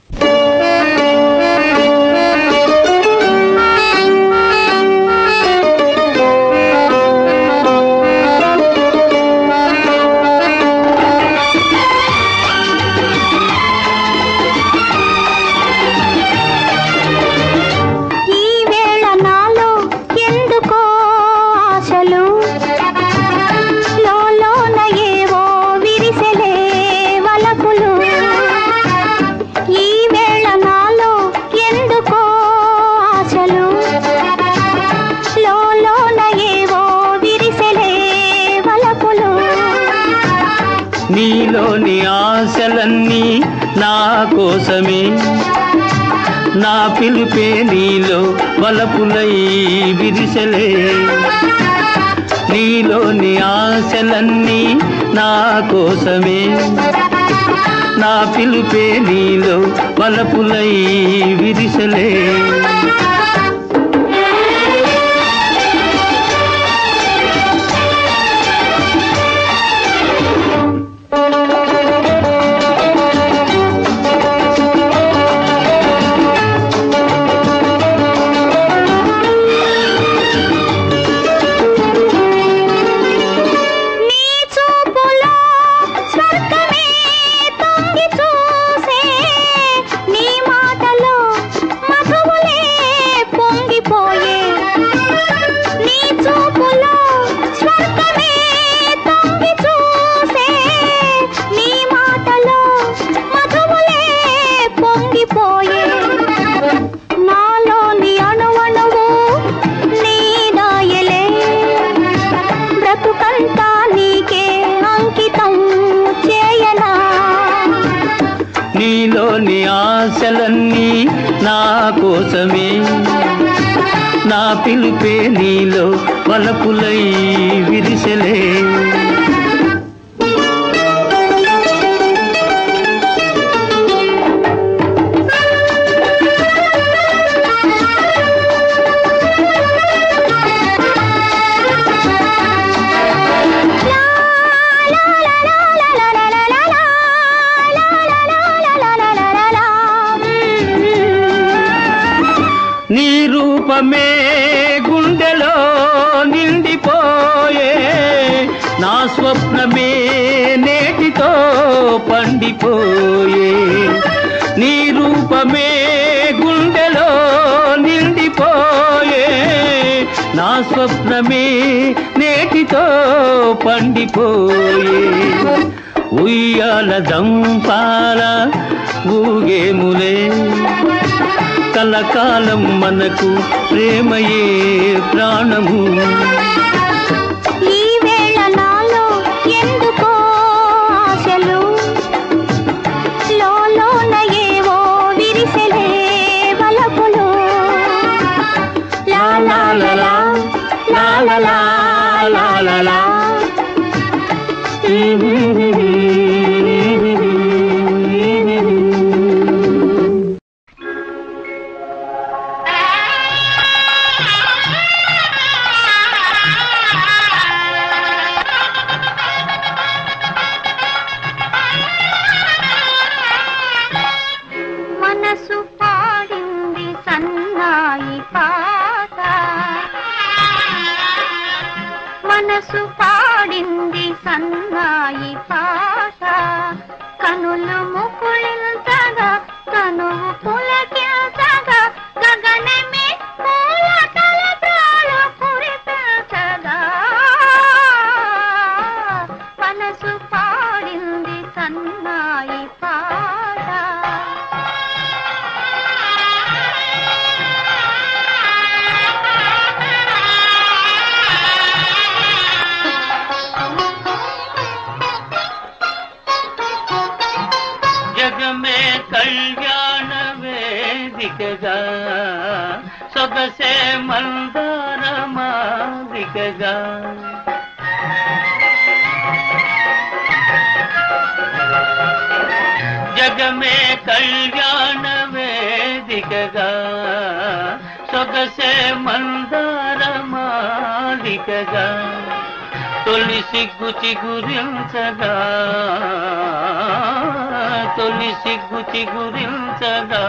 ఈ వేళ నాలో ఎందుకో ఆశలు లోలోన ఏవో విరిసెలే వలపులు ఈ వేళ నాలో ఎందుకో ఆశలు లోలోన ఏవో విరిసెలే వలపులు నీలోని ఆశలన్నీ నా కోసమే నా పిలుపే నీలో వలపులై విరిసలే నీలోని ఆశలన్నీ నా కోసమే నా పిలుపే నీలో వలపులై విరిసలే నీ చూపులో స్వర్గమే తొంగి చూసే నీ మాటలో మధువులే పొంగిపోయే నీ చూపులో స్వర్గమే తొంగి చూసే నీ మాటలో మధువులే పొంగిపోయే నాలోని అణువణువు నీ దాయలే బ్రతుకంతా నీకే అంకితం చేయనా నీలోని ఆశలన్నీ నా కోసమే నా పిలుపే నీలో వలపులై విరిసలే నీ రూపమే గుండెలో నిండిపోయే నా స్వప్నమే నేటితో పండిపోయే నీ రూపమే గుండెలో నిండిపోయే నా స్వప్నమే నేటితో పండిపోయే ఉయ్యాల దంపాల ఊగేములే కలకాలం మనకు ప్రేమయే ప్రాణము ఈ వేళ నాలో ఎందుకో ఆశలు లోలోన ఏవో విరిసెలే వలపులు లా లా లా లా, లా లా లా, లా లా లా. మనసు పాడింది సన్నాయి పాట మనసు పాడింది సన్నాయి పాట కనులు ముకుళింతగా కనువు పులకించగా గగనమే పూల తలబ్రాలు కురిపించగా మనసు పాడింది సన్నాయి పాట జగమే కళ్యాణ వేదికగా సొగసే మందార మాదికగా జగమే కళ్యాణ వేదికగా సొగసే మందార మాదికగా తొలి సిగ్గు చిగురించగా తొలి సిగ్గు చిగురించగా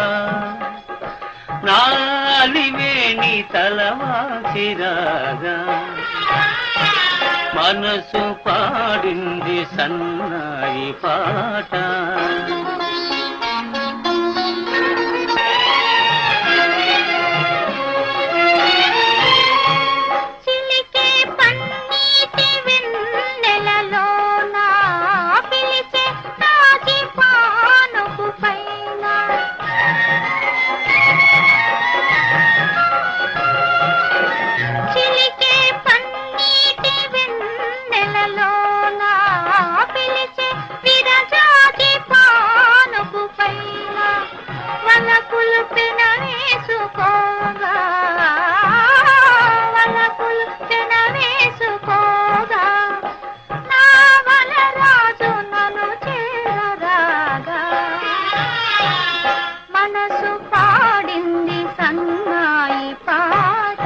నాలివేణి తలవాచిరాగా మనసు పాడింది సన్నాయి పాట చిలికే పన్నీటి వెన్నెలలోన పిలిచే తాజి పానుపు పైన చిలికే పన్నీటి వెన్నెలలోన పిలిచే విరజాజి పానుపు పైన వలపులు పెనవేసుకోగా వలపులు పెనవేసుకోగా నా వలరాజు నన్ను చేరరాగా మనసు పాడింది సన్నాయి పాట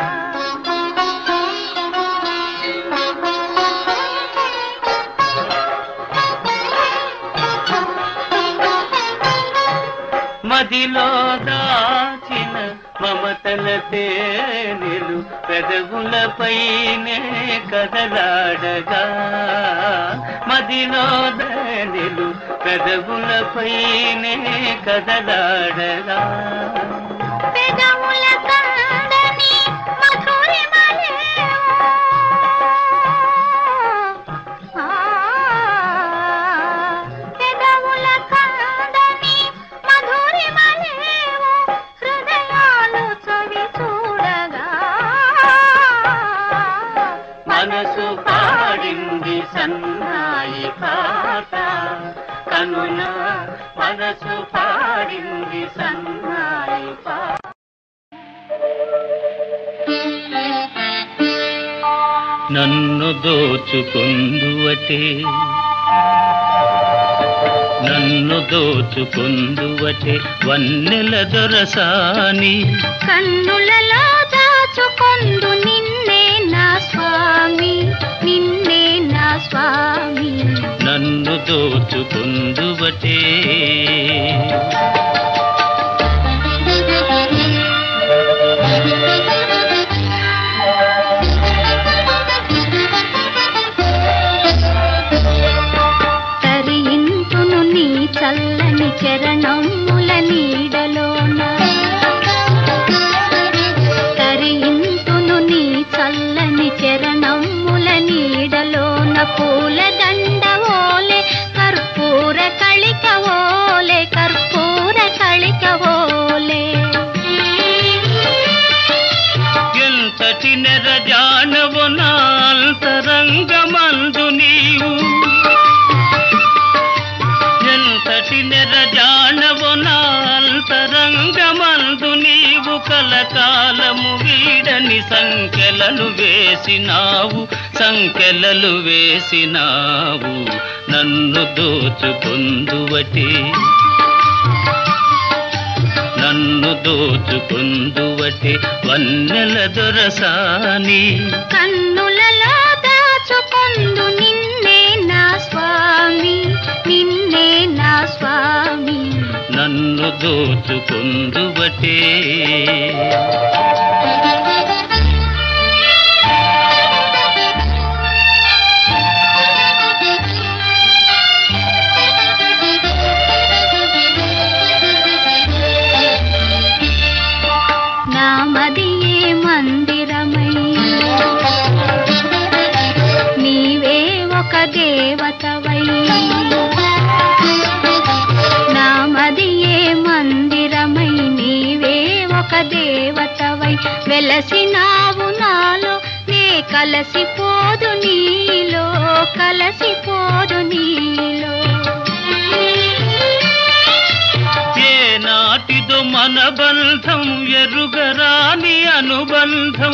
మదిలో దాచిన మమతల తేనెలు పెదవులపైనే కదలాడగా మదిలో దానెలు పెదవులపైనే కదలాడగా పెదవుల కందని మధురిమలేవో. ఆ, పెదవుల కందని మధురిమలేవో. హృదయాలు చవి చూడగా మనసు పాడింది సన్నాయి పాట కనున మనసు పాడింది సన్నాయి పాట నన్ను దోచుకుందువటే నన్ను దోచుకుందువటే వన్నెల దొరసాని కన్నులలో దాచుకొందు నిన్నే నా స్వామి నిన్నే నా స్వామి నన్ను దోచుకుందువటే తరింతును నీ చల్లని చరణముల నీడలోన తరింతును నీ చల్లని చరణముల నీడలోన పూల దండ ఓలే కర్పూర కళిక ఓలే కర్పూర కళిక ఓలే ఎంతటి నెరజానవు నాంతరంగమందు నీవు ఎంతటి నెరజానవు నాంతరంగమందు నీవు కలకాలము వీడని సంఖ్యలను వేసినావు సంఖ్యలలు వేసినావు నన్ను దోచుకుందువటి నన్ను దోచుకుందువటి వన్నెల దొరసాని కన్నులలో దాచుకొందు నిన్నే నా స్వామి నిన్నే నా స్వామి నన్ను దోచుకుందువటే నామదియే మందిరమై నీవే ఒక దేవతవై నామదియే మందిరమై నీవే ఒక దేవతవై వెలసినావు నాలో నే కలసిపోదు నీలో కలసిపోదు నీలో ఏ నాటిదో మన బంధం ఎరుగరాని అనుబంధం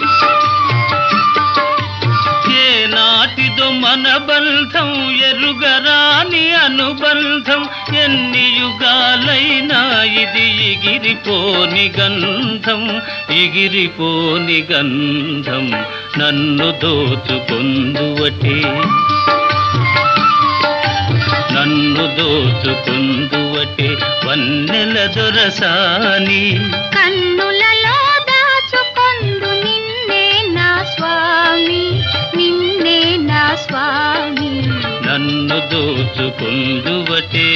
ఏ నాటిదో మన బంధం ఎరుగరాని అనుబంధం ఎన్ని యుగాలైనా ఇది ఎగిరిపోని గంధం ఎగిరిపోని గంధం నన్ను దోచుకొందువటే నన్ను దోచుకుందువటే వన్నెల దొరసాని కన్నులలో దాచుకొందు నిన్నే నా స్వామి నిన్నే నా స్వామి నన్ను దోచుకుందువటే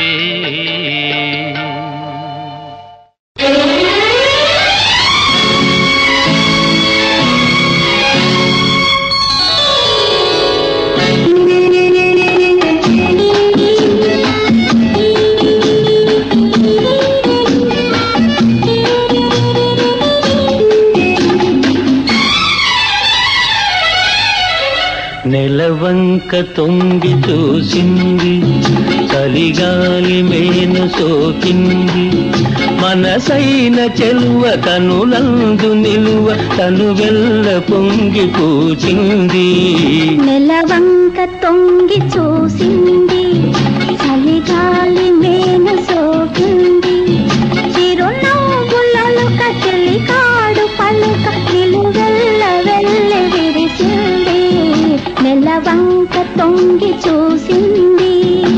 నెలవంక తొంగి చూసింది చలిగాలి మేను సోకింది మనసైన చెలువ కనులందు నిలువ తను వెళ్ళ పొంగి పూచింది నెలవంక తొంగి చూసింది చలిగాలి మేన సోకింది చిరునవ్వులలో కచెలి కాడు పలుక నిలువెల్ల వెళ్ళి విరిసింది నెలవంక తొంగి చూసింది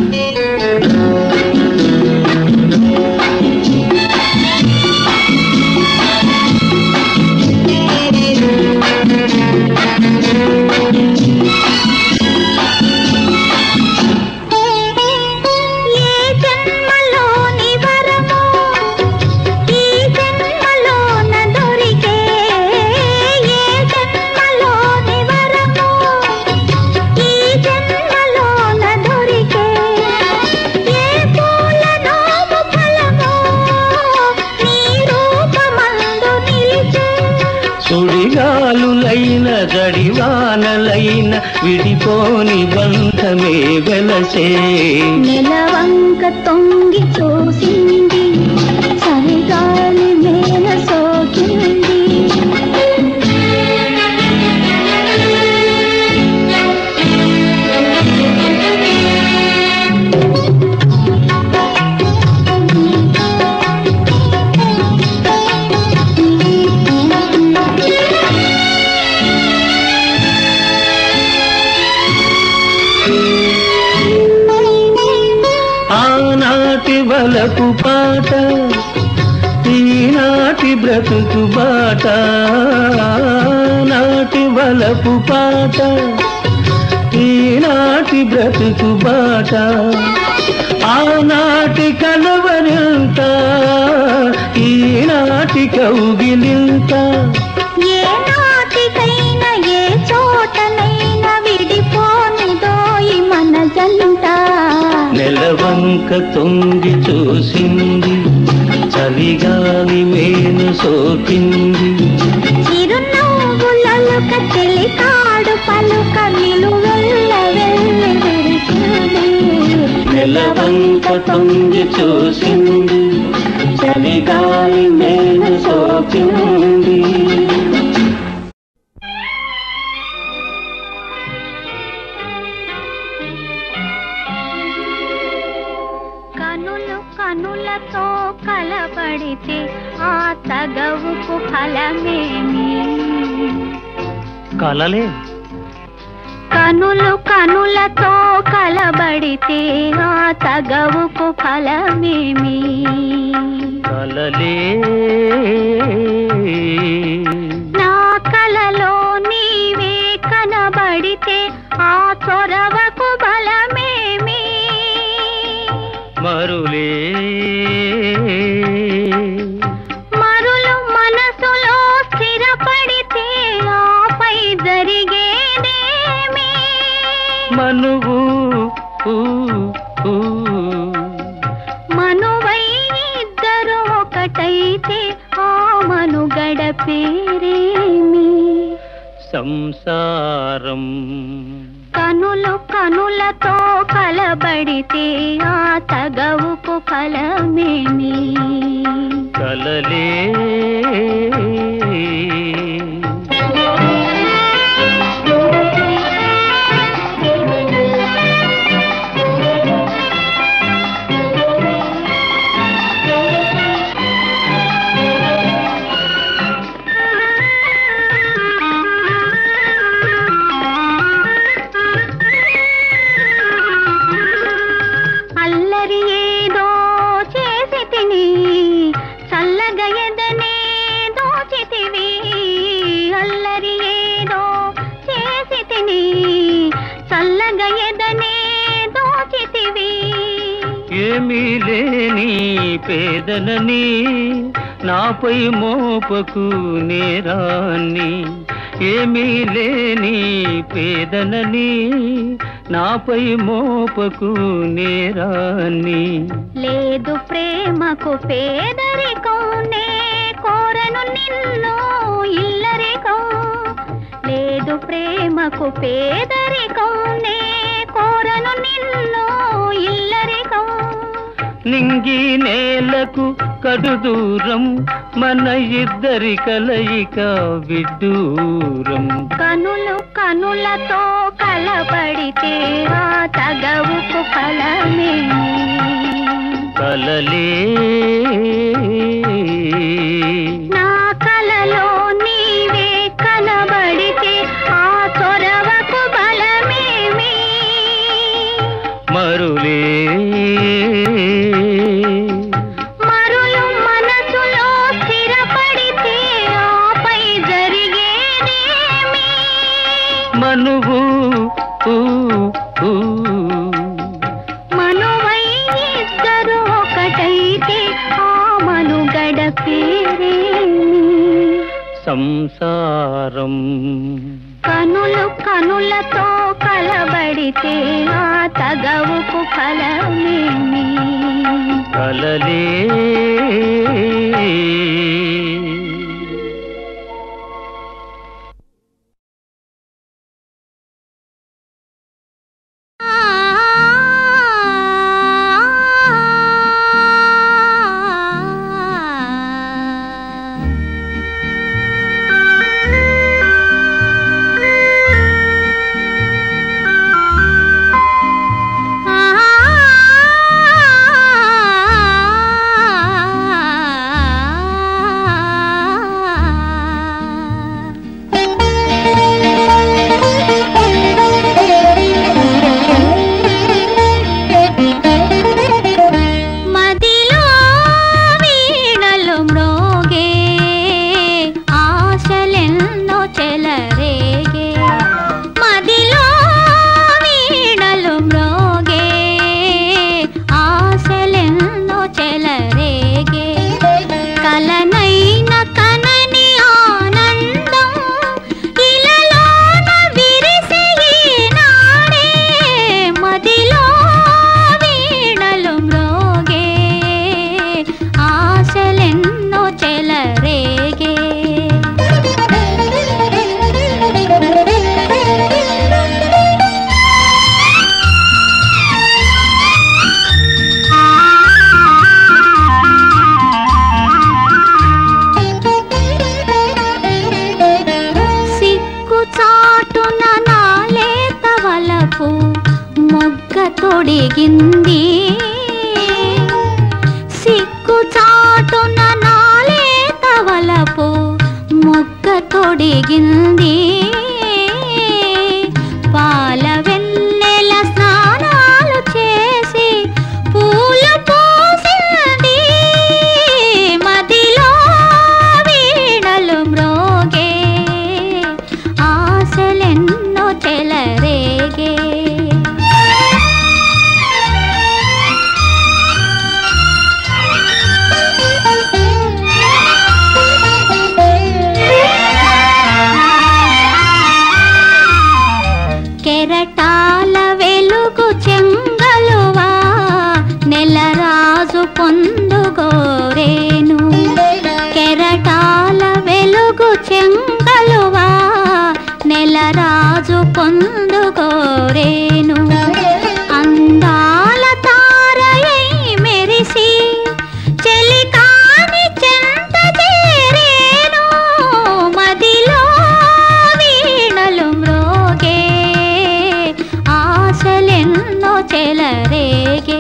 ఏ జన్మలోని వరమో ఈ జన్మలోన దొరికే ఏ జన్మలోని వరమో ఈ జన్మలోన దొరికే ఏ పూలనోము ఫలమో నీ రూపమందు నిలిచే సుడిగాలులైన గడివానలైన విడిపోని బంధమే వెలసే నెలవంక తొంగి చూసింది చలిగాలి మేల సోకింది ఆనాటి వలపు పాట ఈనాటి బ్రతుకు బాట నాటి వలపు పాట ఈనాటి బ్రతుకు బాట ఆనాటి కలవరింత ఈనాటి కౌగిలింత ఏ నాటికైనా ఏ చోటనైనా విడిపోనిదోయి మన జంట నెలవంక తొంగి చూసింది చలిగాలి మేను సోకింది చిరునవ్వులలో కచెలి కాడు పలుక నిలువెల్ల వెళ్ళి విరిసింది నెలవంక తొంగి చూసింది చలిగాలి మేను సోకింది కనులు కనులతో కలబడితే ఆ తగవుకు ఫలమేమి కలలే కనులు కనులతో కలబడితే ఆ తగవుకు ఫలమేమి కలలే నా కలలో నీవే కనబడితే ఆ చొరవకు బలమేమి మరులే మరులు మనసులో స్థిరపడితే ఆపై జరిగేదేమి మనువు ఊ, ఊ. మనువై ఇద్దరు ఒకటైతే ఆ మనుగడ పేరేమి సంసారం కనులు కనులతో కలబడితే ఆ తగవుకు ఫలమేమి కలలే ఏమీ లేని పేదనని నాపై మోపకు నేరాన్ని ఏమీ లేని పేదనని నాపై మోపకు నేరాన్ని లేదు ప్రేమకు పేదరికం నే కోరను నిన్ను ఇల్లరికం లేదు ప్రేమకు పేదరికం నే కోరను నిన్ను ఇల్లరికం నింగి నేలకు కడు దూరం మన ఇద్దరి కలయిక విడ్డూరం కనులు కనులతో కలబడితే ఆ తగవుకు ఫలమేమి కలలే నా కలలో నీవే కనబడితే ఆ చొరవకు బలమేమి మరులే మరులు మనసులో స్థిరపడితే ఆపై జరిగేదేమి మనువు ఊ, ఊ. మనువై ఇద్దరు ఒకటైతే ఆ మనుగడ పేరేమి సంసారం కనులు కనులతో కలబడితే ఆ తగవుకు ఫలమేమి కలలే మదిలో వీణలు మ్రోగే ఆశలెన్నో చెలరేగే మదిలో వీణలు మ్రోగే ఆశలెన్నో చెలరేగే కలనైన కనని ఆనందం ఇలలోన విరిసే ఈనాడే మదిలో వీణలు మ్రోగే ఆశలెన్నో చెలరేగే సిక్కు చాటున నాలేత వలపు మొగ్గ తొడిగింది సిక్కు చాటున నాలేత వలపు మొగ్గ తొడిగింది పాల వెన్నెల స్నానాలు చేసి పూలు పోసింది మదిలో వీణలు మ్రోగే ఆశలెన్నో చెలరేగే కెరటాల వెలుగు చెంగలువా నెలరాజు పొందుగోరేను కెరటాల వెలుగు చెంగలువా నెలరాజు పొందుగోరేను అందాల తారయై మెరిసి చెలికాని చెంత చేరేను మదిలో వీణలు మ్రోగే ఆశలెన్నో చెలరేగే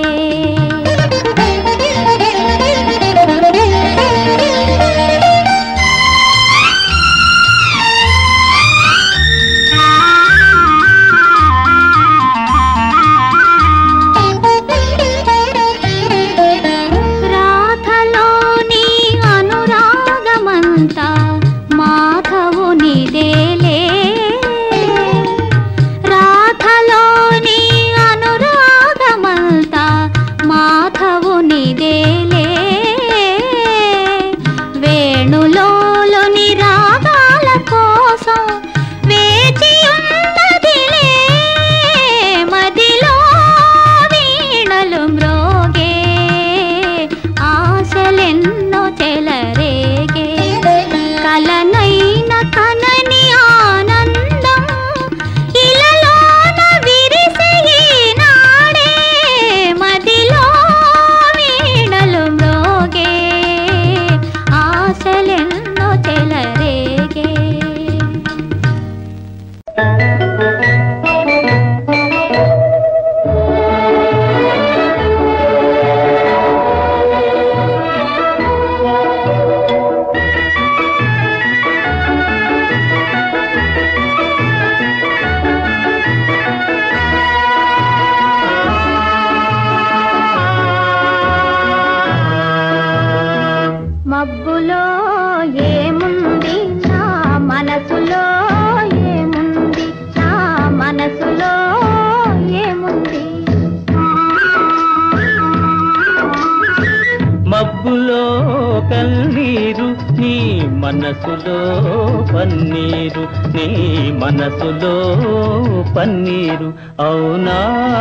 పన్నీరు నీ మనసులో పన్నీరు నీ మనసులో పన్నీరు అవునా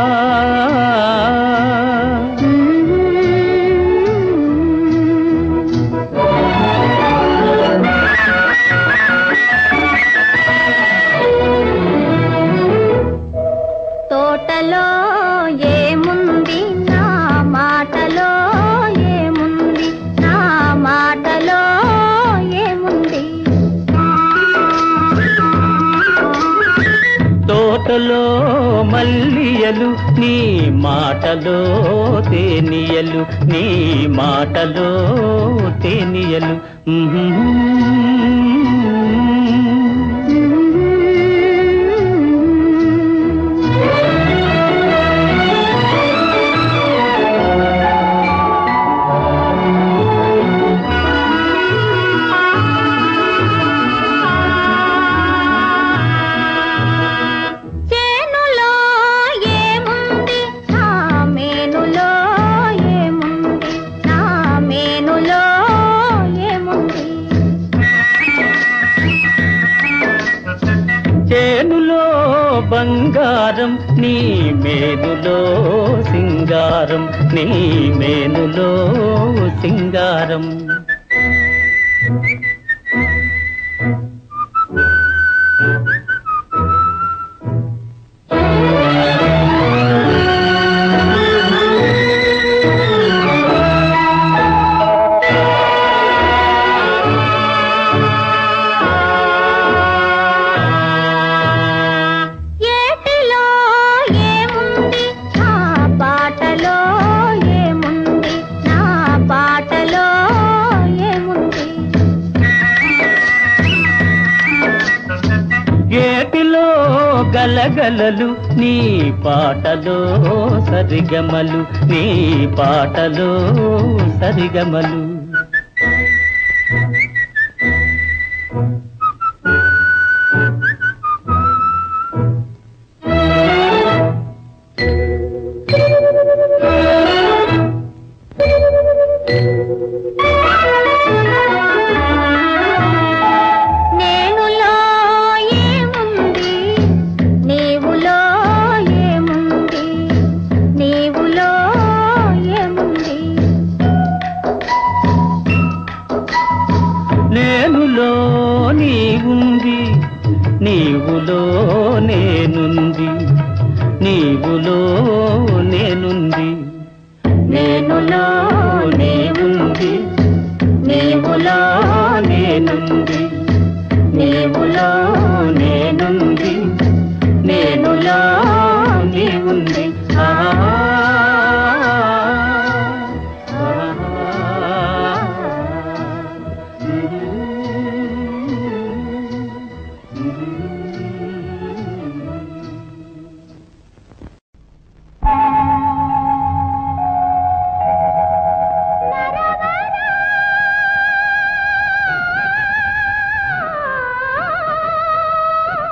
తోటలో ఏముంది నా మాటలో ఏముంది నా మాటలో ఏముంది తోటలో మల్లియలు నీ మాటలో తేనియలు నీ మాటలో తేనియలు చేనులో ఏముంది నా మేనులో ఏముంది నా మేనులో ఏముంది చేనులో బంగారం నీ మేనులో సింగారం నీ మేనులో సింగారం ఏటిలో ఏముంది నా పాటలో ఏముంది నా పాటలో ఏముంది ఏటిలో గలగలలు నీ పాటలో సరిగమలు నీ పాటలో సరిగమలు నేనులో ఏముంది నీవులో ఏముంది నీవులో ఏముంది నేనులో నీవుంది నీవులో నేనుంది నీవులో నేనుంది నేనులో నీవుంది నీవులో నేనుంది నీవులో నేనుంది నేనులో నీవుంది ఆ ఆ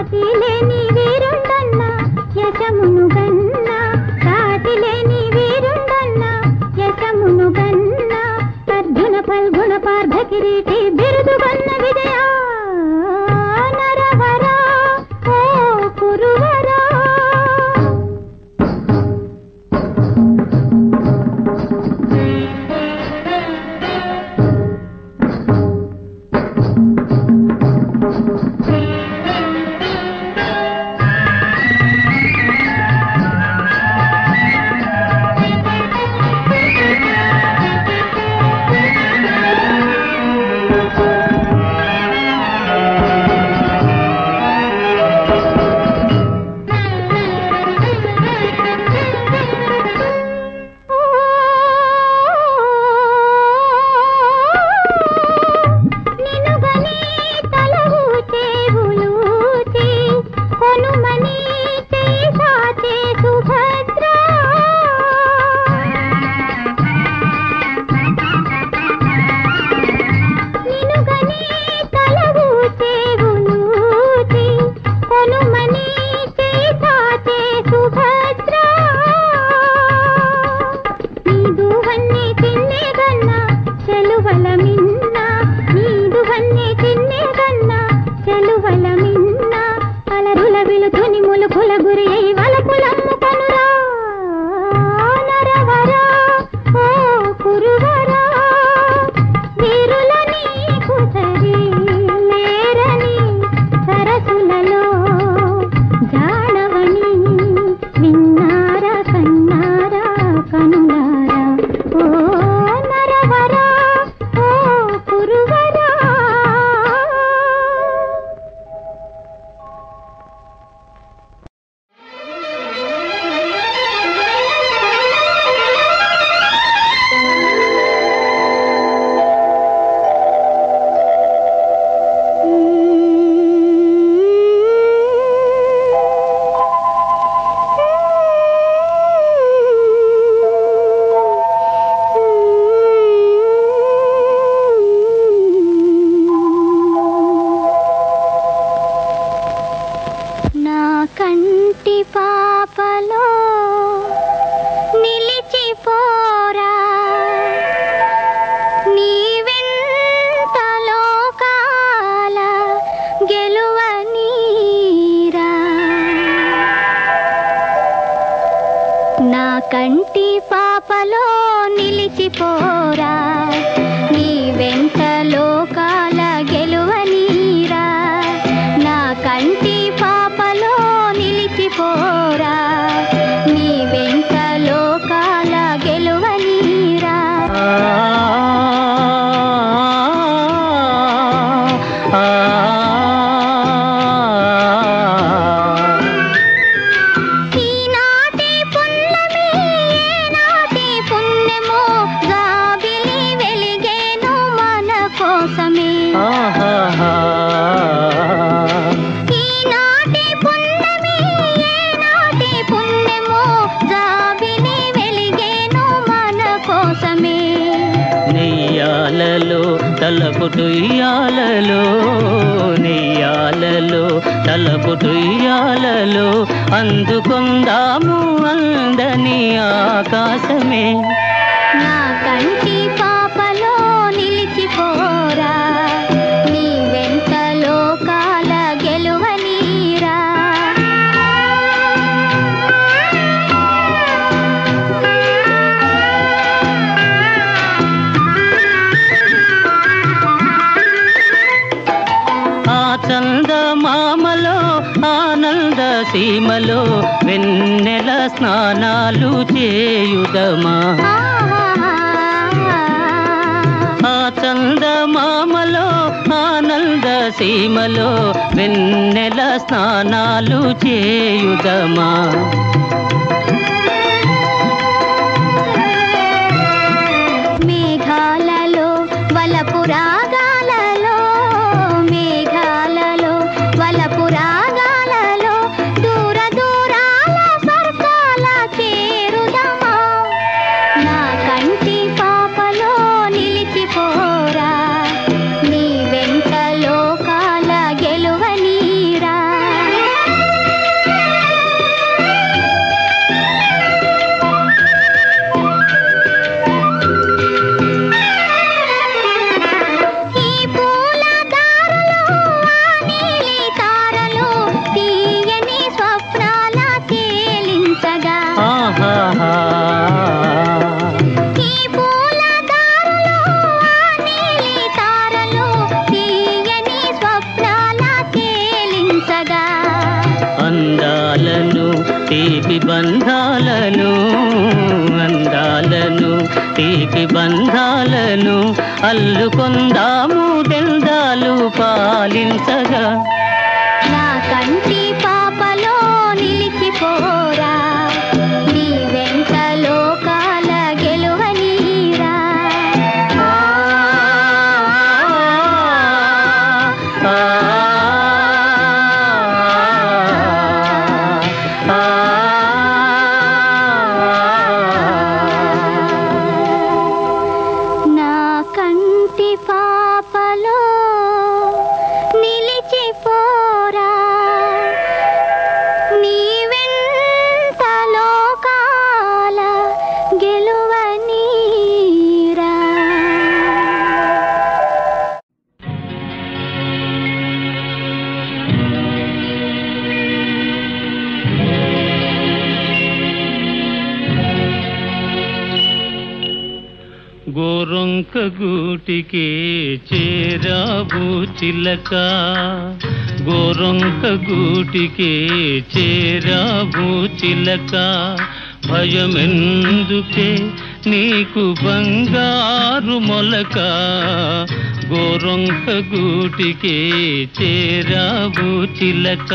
సాటి లేని వీరుండన్న యశమును గన్న సాటి లేని వీరుండన్న యశమును గన్న అర్జున ఫల్గుణ పార్థ కిరీటి బిరుదు గన్న విజయ నరవరా ఓ కురువరా నినుగని తలవు చేవులూచి కొనుమని చేసాచే సుభద్ర నినుగని తలవు చేవులూచి కొనుమని చేసాచే సుభద్ర నీదు వన్నీ తిన్నేదన్న చెలువల మిన్న నీదు వన్నీ తిన్నేదన్న చెలువల మిన్న అలరుల విలుతుని ములుకుల గురి అయి వలపులమ్ము కనురా నరవరా ఓ కురువరా వీరుల నీకు సరి లేరని సరసులలో జాడవని విన్నారా కన్నారా కనులారా ఓ నరవరా ఓ కురువరా నా కంటి పాపలో నిలిచిపోరా నీ వెంట లోకాల గెలువనీరా నా కంటి పాపలో నిలిచిపోరా నీ వెంట లోకాల గెలువనీరా నా కంటి పాపలో నిలిచిపోరా నీ వెంట లోకాల గెలువనీరా ఆ ఈనాటి పున్నమి ఏనాటి పుణ్యమో గాబిలి వెలిగేను మన కోసమే ఈనాటి పున్నమి ఏనాటి పుణ్యమో గాబిలి వెలిగేను మన కోసమే నెయ్యాలలో తలపుటుయ్యాలలో నెయ్యాలలో తలపుటుయ్యాలలో అందుకుందాము అందని ఆకాశమే నా కంటి పాపలో నిలిచిపోరా నీ వెంట లోకాల గెలువనీరా ఆ చందమామలో ఆనంద సీమలో వెన్నెల స్నానాలు చేయుదమా ఆ చందమామలో ఆనంద సీమలో వెన్నెల స్నానాలు చేయుదమా మేఘాలలో వలపు రాగాలలో మేఘాలలో వలపు రాగాలలో దూర దూరాల స్వర్గాల చేరుదమా నా కంటి పాపలో నిలిచిపోరా నీ వెంట లోకాల గెలువనీరా కదా అందాలను తీపి బంధాలను అందాలను తీపి బంధాలను అల్లుకొందాము దెల్దాలు పాలించగా నా కంటి పాపలో నిలిచిపోరా నీ వెంట లోకాల గెలువనీరా నా కంటి పాపలో నిలిచిపోరా నీ వెంట లోకాల గెలువనీరా గోరొంక గూటికి చేరాబు చిలక గోరొంక గూటికి చేరాబు చిలక భయమెందుకే నీకు బంగారు మొలక గోరొంక గూటికి చేరాబు చిలక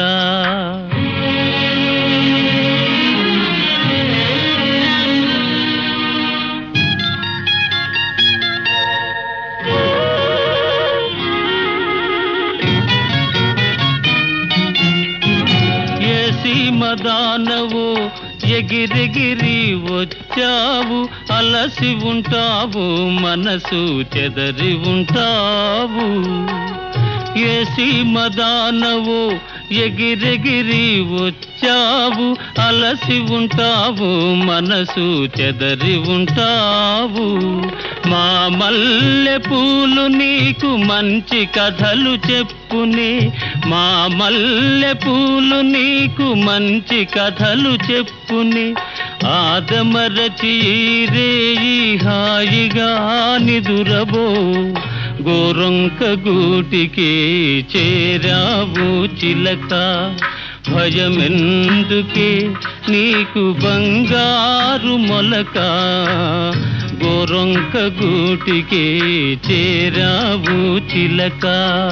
ఏసి మదానవు ఎగిరెగిరి వచ్చావు అలసి ఉంటావు మనసు చెదరి ఉంటావు ఏసి మదానవు ఎగిరెగిరి వచ్చావు అలసి ఉంటావు మనసు చెదరి ఉంటావు మా మల్లె పూలు నీకు మంచి కథలు చెప్పునే మా మల్లె పూలు నీకు మంచి కథలు చెప్పునే ఆదమరచి రేయి హాయిగా నిదురబో గోరొంక గూటికి చేరావు చిలక భయమెందుకే నీకు బంగారు మొలక గోరొంక గూటికి చేరావు చిలక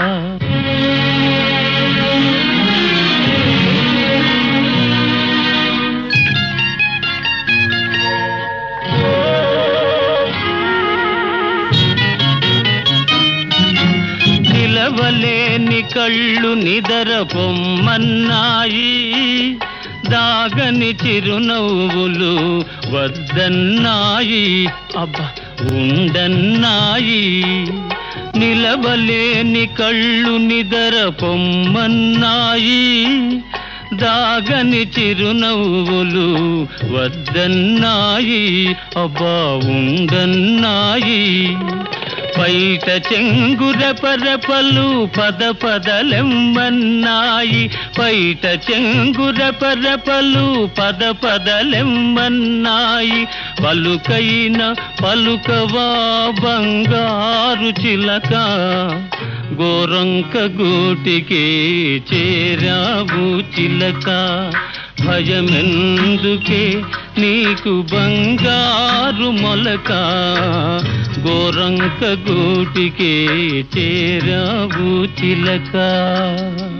నిలవలేని కళ్ళు నిదర పొమ్మన్నాయి దాగని చిరునవ్వులు వద్దన్నాయి అబ్బా ఉండన్నాయి నిలవలేని కళ్ళు నిదర పొమ్మన్నాయి దాగని చిరునవ్వులు వద్దన్నాయి అబ్బా ఉండన్నాయి పైట చెంగుర పరపలు పద పదలెమ్మన్నాయి పైట చెంగుర పరపలు పద పదలెమ్మన్నాయి పలుకైన పలుకవా బంగారు చిలక గోరంక గూటికి చేరావు చిలక భయమెందుకే నీకు బంగారు మొలక గోరంక గూటికి చేరావు చిలక